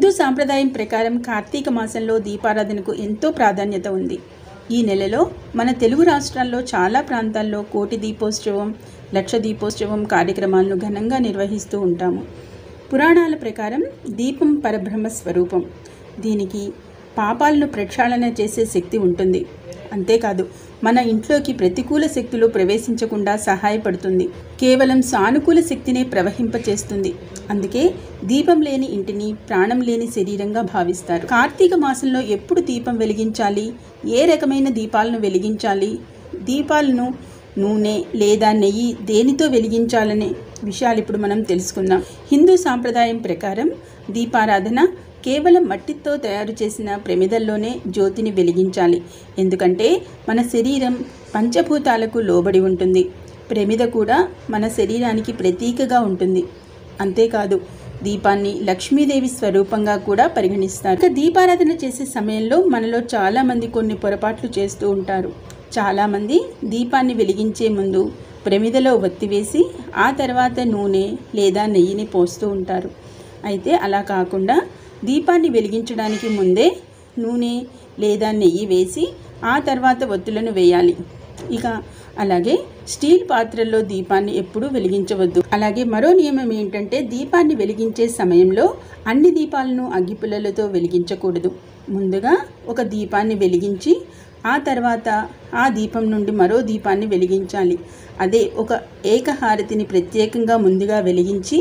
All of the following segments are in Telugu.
హిందూ సాంప్రదాయం ప్రకారం కార్తీక మాసంలో దీపారాధనకు ఎంతో ప్రాధాన్యత ఉంది ఈ నెలలో మన తెలుగు రాష్ట్రాల్లో చాలా ప్రాంతాల్లో కోటి దీపోత్సవం లక్ష దీపోత్సవం కార్యక్రమాలను ఘనంగా నిర్వహిస్తూ ఉంటాము పురాణాల ప్రకారం దీపం పరబ్రహ్మ స్వరూపం దీనికి పాపాలను ప్రక్షాళన చేసే శక్తి ఉంటుంది అంతేకాదు మన ఇంట్లోకి ప్రతికూల శక్తులు ప్రవేశించకుండా సహాయపడుతుంది కేవలం సానుకూల శక్తినే ప్రవహింపచేస్తుంది అందుకే దీపం లేని ఇంటిని ప్రాణం లేని శరీరంగా భావిస్తారు కార్తీక మాసంలో ఎప్పుడు దీపం వెలిగించాలి ఏ రకమైన దీపాలను వెలిగించాలి దీపాలను నూనె లేదా నెయ్యి దేనితో వెలిగించాలనే విషయాలు ఇప్పుడు మనం తెలుసుకుందాం హిందూ సాంప్రదాయం ప్రకారం దీపారాధన కేవలం మట్టితో తయారు చేసిన ప్రమిదల్లోనే జ్యోతిని వెలిగించాలి ఎందుకంటే మన శరీరం పంచభూతాలకు లోబడి ఉంటుంది ప్రమిద కూడా మన శరీరానికి ప్రతీకగా ఉంటుంది అంతేకాదు దీపాన్ని లక్ష్మీదేవి స్వరూపంగా కూడా పరిగణిస్తారు ఇక దీపారాధన చేసే సమయంలో మనలో చాలామంది కొన్ని పొరపాట్లు చేస్తూ ఉంటారు చాలామంది దీపాన్ని వెలిగించే ముందు ప్రమిదలో ఒత్తి వేసి ఆ తర్వాత నూనె లేదా నెయ్యిని పోస్తూ ఉంటారు అయితే అలా కాకుండా దీపాన్ని వెలిగించడానికి ముందే నూనె లేదా నెయ్యి వేసి ఆ తర్వాత ఒత్తులను వేయాలి ఇక అలాగే స్టీల్ పాత్రల్లో దీపాన్ని ఎప్పుడూ వెలిగించవద్దు అలాగే మరో నియమం ఏంటంటే దీపాన్ని వెలిగించే సమయంలో అన్ని దీపాలను అగ్గిపుల్లలతో వెలిగించకూడదు ముందుగా ఒక దీపాన్ని వెలిగించి ఆ తర్వాత ఆ దీపం నుండి మరో దీపాన్ని వెలిగించాలి అదే ఒక ఏకహారతిని ప్రత్యేకంగా ముందుగా వెలిగించి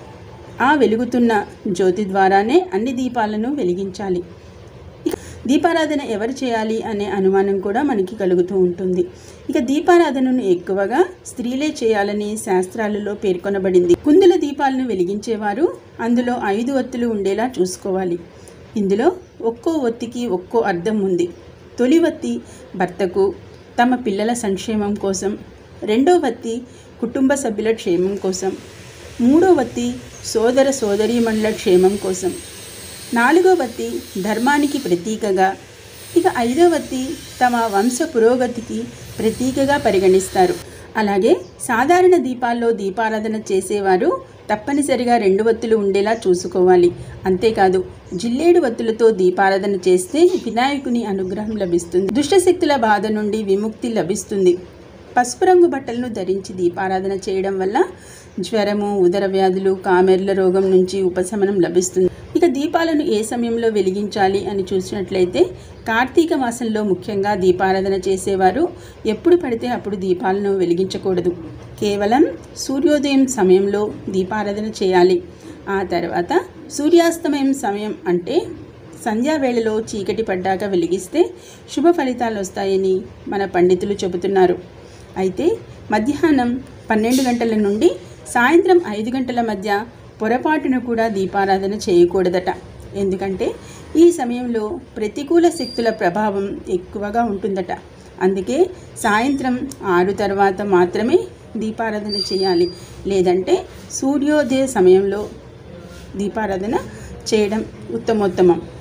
ఆ వెలుగుతున్న జ్యోతి ద్వారానే అన్ని దీపాలను వెలిగించాలి ఇక దీపారాధన ఎవరు చేయాలి అనే అనుమానం కూడా మనకి కలుగుతూ ఉంటుంది ఇక దీపారాధనను ఎక్కువగా స్త్రీలే చేయాలని శాస్త్రాలలో పేర్కొనబడింది కుందుల దీపాలను వెలిగించేవారు అందులో ఐదు ఒత్తులు ఉండేలా చూసుకోవాలి ఇందులో ఒక్కో ఒత్తికి ఒక్కో అర్థం ఉంది తొలి వత్తి భర్తకు తమ పిల్లల సంక్షేమం కోసం రెండో వత్తి కుటుంబ సభ్యుల క్షేమం కోసం మూడో వత్తి సోదర సోదరీమణుల క్షేమం కోసం నాలుగో వత్తి ధర్మానికి ప్రతీకగా ఇక ఐదో వత్తి తమ వంశ పురోగతికి ప్రతీకగా పరిగణిస్తారు అలాగే సాధారణ దీపాల్లో దీపారాధన చేసేవారు తప్పనిసరిగా రెండు వత్తులు ఉండేలా చూసుకోవాలి అంతేకాదు జిల్లేడు వత్తులతో దీపారాధన చేస్తే వినాయకుని అనుగ్రహం లభిస్తుంది దుష్టశక్తుల బాధ నుండి విముక్తి లభిస్తుంది పసుపు రంగు బట్టలను ధరించి దీపారాధన చేయడం వల్ల జ్వరము ఉదర వ్యాధులు కామెర్ల రోగం నుంచి ఉపశమనం లభిస్తుంది ఇక దీపాలను ఏ సమయంలో వెలిగించాలి అని చూసినట్లయితే కార్తీక మాసంలో ముఖ్యంగా దీపారాధన చేసేవారు ఎప్పుడు పడితే అప్పుడు దీపాలను వెలిగించకూడదు కేవలం సూర్యోదయం సమయంలో దీపారాధన చేయాలి ఆ తర్వాత సూర్యాస్తమయం సమయం అంటే సంధ్యావేళలో చీకటి పడ్డాక వెలిగిస్తే శుభ ఫలితాలు వస్తాయని మన పండితులు చెబుతున్నారు అయితే మధ్యాహ్నం పన్నెండు గంటల నుండి సాయంత్రం ఐదు గంటల మధ్య పొరపాటున కూడా దీపారాధన చేయకూడదట ఎందుకంటే ఈ సమయంలో ప్రతికూల శక్తుల ప్రభావం ఎక్కువగా ఉంటుందట అందుకే సాయంత్రం ఆరు తర్వాత మాత్రమే దీపారాధన చేయాలి లేదంటే సూర్యోదయ సమయంలో దీపారాధన చేయడం ఉత్తమోత్తమం